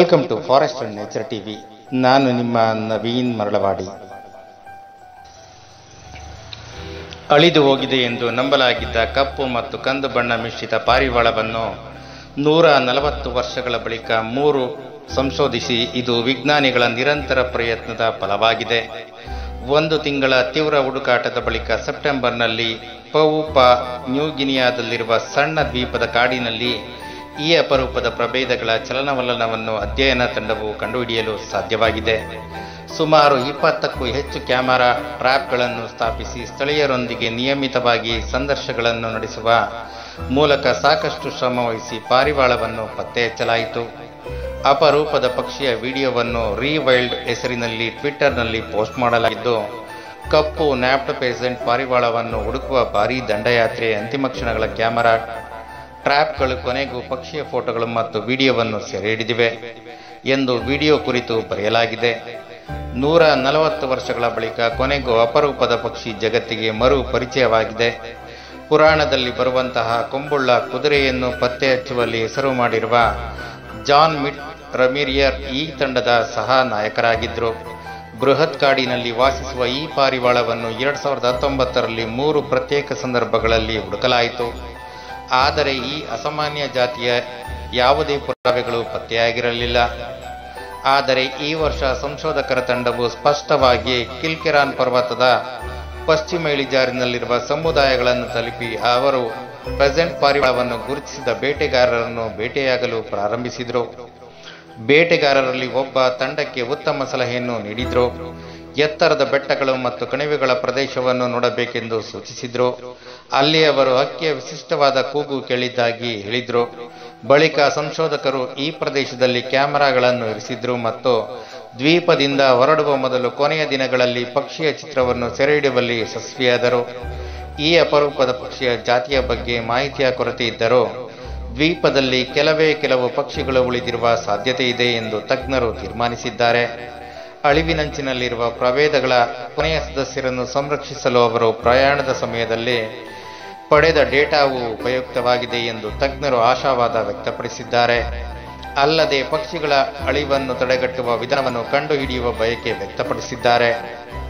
welcome to forest and nature TV ನಾನು ನಿಮ್ಮ ನವೀನ್ ಮರಳವಾಡಿ ಅಳಿದು ಹೋಗಿದೆ ಎಂದು ನಂಬಲಾಗಿದ್ದ ಕಪ್ಪು ಮತ್ತು ಕಂದು ಬಣ್ಣ ಮಿಶ್ರಿತ ಪಾರಿವಾಳವನ್ನು ನೂರ ನಲವತ್ತು ವರ್ಷಗಳ ಬಳಿಕ ಮೂರು ಸಂಶೋಧಿಸಿ ಇದು ವಿಜ್ಞಾನಿಗಳ ನಿರಂತರ ಪ್ರಯತ್ನದ ಫಲವಾಗಿದೆ ಒಂದು ತಿಂಗಳ ತೀವ್ರ ಹುಡುಕಾಟದ ಬಳಿಕ ಸೆಪ್ಟೆಂಬರ್ನಲ್ಲಿ ಪೌಪ ನ್ಯೂಗಿನಿಯಾದಲ್ಲಿರುವ ಸಣ್ಣ ದ್ವೀಪದ ಕಾಡಿನಲ್ಲಿ ಈ ಅಪರೂಪದ ಪ್ರಭೇದಗಳ ಚಲನವಲನವನ್ನು ಅಧ್ಯಯನ ತಂಡವು ಕಂಡುಹಿಡಿಯಲು ಸಾಧ್ಯವಾಗಿದೆ ಸುಮಾರು ಇಪ್ಪತ್ತಕ್ಕೂ ಹೆಚ್ಚು ಕ್ಯಾಮೆರಾ ಟ್ರ್ಯಾಪ್ಗಳನ್ನು ಸ್ಥಾಪಿಸಿ ಸ್ಥಳೀಯರೊಂದಿಗೆ ನಿಯಮಿತವಾಗಿ ಸಂದರ್ಶಗಳನ್ನು ನಡೆಸುವ ಮೂಲಕ ಸಾಕಷ್ಟು ಶ್ರಮ ವಹಿಸಿ ಪಾರಿವಾಳವನ್ನು ಪತ್ತೆ ಹಚ್ಚಲಾಯಿತು ಅಪರೂಪದ ಪಕ್ಷಿಯ ವಿಡಿಯೋವನ್ನು ರೀವೈಲ್ಡ್ ಹೆಸರಿನಲ್ಲಿ ಟ್ವಿಟ್ಟರ್ನಲ್ಲಿ ಪೋಸ್ಟ್ ಮಾಡಲಾಗಿದ್ದು ಕಪ್ಪು ನ್ಯಾಪ್ಟ್ ಪೇಸೆಂಟ್ ಪಾರಿವಾಳವನ್ನು ಹುಡುಕುವ ಭಾರೀ ದಂಡಯಾತ್ರೆ ಅಂತಿಮ ಕ್ಷಣಗಳ ಕ್ಯಾಮೆರಾ ಟ್ರ್ಯಾಪ್ಗಳು ಕೊನೆಗೂ ಪಕ್ಷಿಯ ಫೋಟೋಗಳು ಮತ್ತು ವಿಡಿಯೋವನ್ನು ಸೆರೆ ಹಿಡಿದಿವೆ ಎಂದು ವಿಡಿಯೋ ಕುರಿತು ಬರೆಯಲಾಗಿದೆ ನೂರ ನಲವತ್ತು ವರ್ಷಗಳ ಬಳಿಕ ಕೊನೆಗೂ ಅಪರೂಪದ ಪಕ್ಷಿ ಜಗತ್ತಿಗೆ ಮರು ಪರಿಚಯವಾಗಿದೆ ಪುರಾಣದಲ್ಲಿ ಬರುವಂತಹ ಕೊಂಬುಳ್ಳ ಕುದುರೆಯನ್ನು ಪತ್ತೆ ಹಚ್ಚುವಲ್ಲಿ ಹೆಸರು ಮಾಡಿರುವ ಜಾನ್ ಮಿಟ್ ರಮಿರಿಯರ್ ಈ ತಂಡದ ಸಹ ನಾಯಕರಾಗಿದ್ದರು ಬೃಹತ್ ಕಾಡಿನಲ್ಲಿ ವಾಸಿಸುವ ಈ ಪಾರಿವಾಳವನ್ನು ಎರಡ್ ಸಾವಿರದ ಹತ್ತೊಂಬತ್ತರಲ್ಲಿ ಮೂರು ಪ್ರತ್ಯೇಕ ಸಂದರ್ಭಗಳಲ್ಲಿ ಹುಡುಕಲಾಯಿತು ಆದರೆ ಈ ಅಸಾಮಾನ್ಯ ಜಾತಿಯ ಯಾವುದೇ ಪುರಾವೆಗಳು ಪತ್ತೆಯಾಗಿರಲಿಲ್ಲ ಆದರೆ ಈ ವರ್ಷ ಸಂಶೋಧಕರ ತಂಡವು ಸ್ಪಷ್ಟವಾಗಿ ಕಿಲ್ಕೆರಾನ್ ಪರ್ವತದ ಪಶ್ಚಿಮ ಇಳಿಜಾರಿನಲ್ಲಿರುವ ಸಮುದಾಯಗಳನ್ನು ತಲುಪಿ ಅವರು ಪ್ರೆಸೆಂಟ್ ಪಾರಿವಾಳವನ್ನು ಗುರುತಿಸಿದ ಬೇಟೆಗಾರರನ್ನು ಬೇಟೆಯಾಗಲು ಪ್ರಾರಂಭಿಸಿದರು ಬೇಟೆಗಾರರಲ್ಲಿ ಒಬ್ಬ ತಂಡಕ್ಕೆ ಉತ್ತಮ ಸಲಹೆಯನ್ನು ನೀಡಿದ್ರು ಎತ್ತರದ ಬೆಟ್ಟಗಳು ಮತ್ತು ಕಣಿವೆಗಳ ಪ್ರದೇಶವನ್ನು ನೋಡಬೇಕೆಂದು ಸೂಚಿಸಿದ್ರು ಅಲ್ಲಿ ಅವರು ಹಕ್ಕಿಯ ವಿಶಿಷ್ಟವಾದ ಕೂಗು ಕೇಳಿದ್ದಾಗಿ ಹೇಳಿದ್ರು ಬಳಿಕ ಸಂಶೋಧಕರು ಈ ಪ್ರದೇಶದಲ್ಲಿ ಕ್ಯಾಮೆರಾಗಳನ್ನು ಇರಿಸಿದ್ರು ಮತ್ತು ದ್ವೀಪದಿಂದ ಹೊರಡುವ ಮೊದಲು ಕೊನೆಯ ದಿನಗಳಲ್ಲಿ ಪಕ್ಷಿಯ ಚಿತ್ರವನ್ನು ಸೆರೆ ಹಿಡಿಯುವಲ್ಲಿ ಯಶಸ್ವಿಯಾದರು ಈ ಅಪರೂಪದ ಪಕ್ಷಿಯ ಜಾತಿಯ ಬಗ್ಗೆ ಮಾಹಿತಿಯ ಕೊರತೆ ಇದ್ದರೂ ದ್ವೀಪದಲ್ಲಿ ಕೆಲವೇ ಕೆಲವು ಪಕ್ಷಿಗಳು ಉಳಿದಿರುವ ಸಾಧ್ಯತೆ ಇದೆ ಎಂದು ತಜ್ಞರು ತೀರ್ಮಾನಿಸಿದ್ದಾರೆ ಅಳಿವಿನಂಚಿನಲ್ಲಿರುವ ಪ್ರಭೇದಗಳ ಕೊನೆಯ ಸದಸ್ಯರನ್ನು ಸಂರಕ್ಷಿಸಲು ಅವರು ಪ್ರಯಾಣದ ಸಮಯದಲ್ಲಿ ಪಡೆದ ಡೇಟಾವು ಉಪಯುಕ್ತವಾಗಿದೆ ಎಂದು ತಜ್ಞರು ಆಶಾವಾದ ವ್ಯಕ್ತಪಡಿಸಿದ್ದಾರೆ ಅಲ್ಲದೆ ಪಕ್ಷಿಗಳ ಅಳಿವನ್ನು ತಡೆಗಟ್ಟುವ ವಿಧಾನವನ್ನು ಕಂಡುಹಿಡಿಯುವ ಬಯಕೆ ವ್ಯಕ್ತಪಡಿಸಿದ್ದಾರೆ